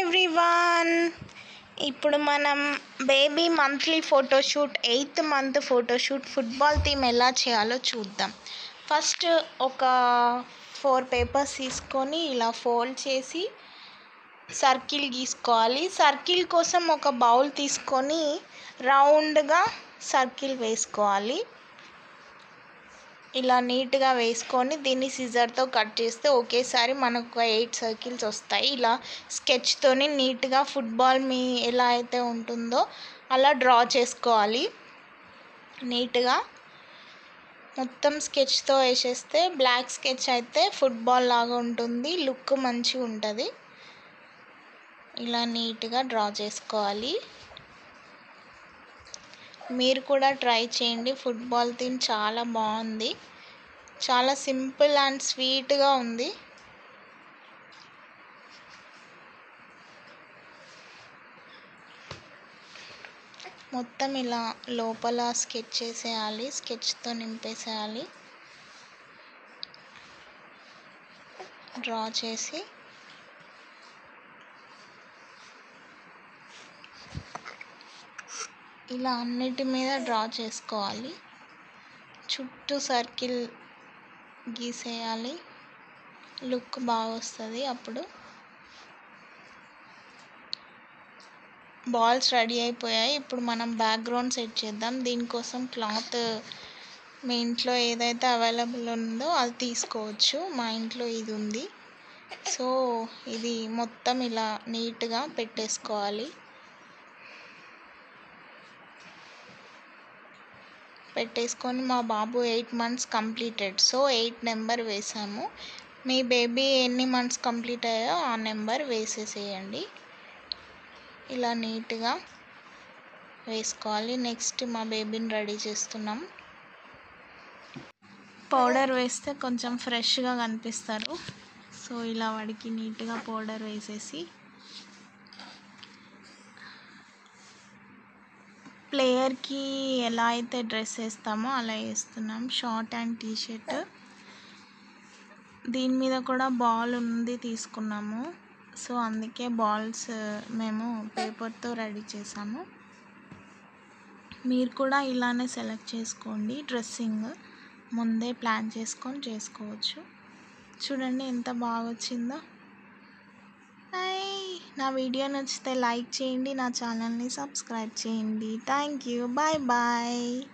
everyone ఇప్పుడు మనం baby monthly photoshoot eighth month photoshoot football theme ఎలా చేయాలో చూద్దాం ఫస్ట్ ఒక ఫోర్ పేపర్స్ తీసుకొని ఇలా ఫోల్డ్ చేసి సర్కిల్ గీసుకోవాలి సర్కిల్ కోసం ఒక బౌల్ తీసుకొని రౌండ్గా సర్కిల్ వేసుకోవాలి ఇలా నీట్గా వేసుకొని దీన్ని సిజర్తో కట్ చేస్తే ఒకేసారి మనకు ఎయిట్ సర్కిల్స్ వస్తాయి ఇలా స్కెచ్తోని నీట్గా ఫుట్బాల్ మీ ఎలా అయితే ఉంటుందో అలా డ్రా చేసుకోవాలి నీట్గా మొత్తం స్కెచ్తో వేసేస్తే బ్లాక్ స్కెచ్ అయితే ఫుట్బాల్ లాగా ఉంటుంది లుక్ మంచిగా ఉంటుంది ఇలా నీట్గా డ్రా చేసుకోవాలి మీరు కూడా ట్రై చేయండి ఫుట్బాల్ థీమ్ చాలా బాగుంది చాలా సింపుల్ అండ్ స్వీట్గా ఉంది మొత్తం ఇలా లోపల స్కెచ్ చేసేయాలి స్కెచ్తో నింపేసేయాలి డ్రా చేసి ఇలా అన్నిటి మీద డ్రా చేసుకోవాలి చుట్టూ సర్కిల్ గీసేయాలి లుక్ బాగా వస్తుంది అప్పుడు బాల్స్ రెడీ అయిపోయాయి ఇప్పుడు మనం బ్యాక్గ్రౌండ్ సెట్ చేద్దాం దీనికోసం క్లాత్ మీ ఇంట్లో ఏదైతే అవైలబుల్ ఉందో అది తీసుకోవచ్చు మా ఇంట్లో ఇది ఉంది సో ఇది మొత్తం ఇలా నీట్గా పెట్టేసుకోవాలి పెట్టేసుకొని మా బాబు eight months completed so eight number వేసాము మీ బేబీ ఎన్ని మంత్స్ కంప్లీట్ అయ్యాయో ఆ నెంబర్ వేసేసేయండి ఇలా నీట్గా వేసుకోవాలి నెక్స్ట్ మా బేబీని రెడీ చేస్తున్నాం పౌడర్ వేస్తే కొంచెం ఫ్రెష్గా కనిపిస్తారు సో ఇలా వాడికి నీట్గా పౌడర్ వేసేసి ప్లేయర్కి ఎలా అయితే డ్రెస్ వేస్తామో అలా వేస్తున్నాం షార్ట్ అండ్ టీ షర్ట్ దీని మీద కూడా బాల్ ఉంది తీసుకున్నాము సో అందుకే బాల్స్ మేము పేపర్తో రెడీ చేసాము మీరు కూడా ఇలానే సెలెక్ట్ చేసుకోండి డ్రెస్సింగ్ ముందే ప్లాన్ చేసుకొని చేసుకోవచ్చు చూడండి ఎంత బాగా వచ్చిందో నా వీడియో నచ్చితే లైక్ చేయండి నా ఛానల్ని సబ్స్క్రైబ్ చేయండి థ్యాంక్ యూ బాయ్ బాయ్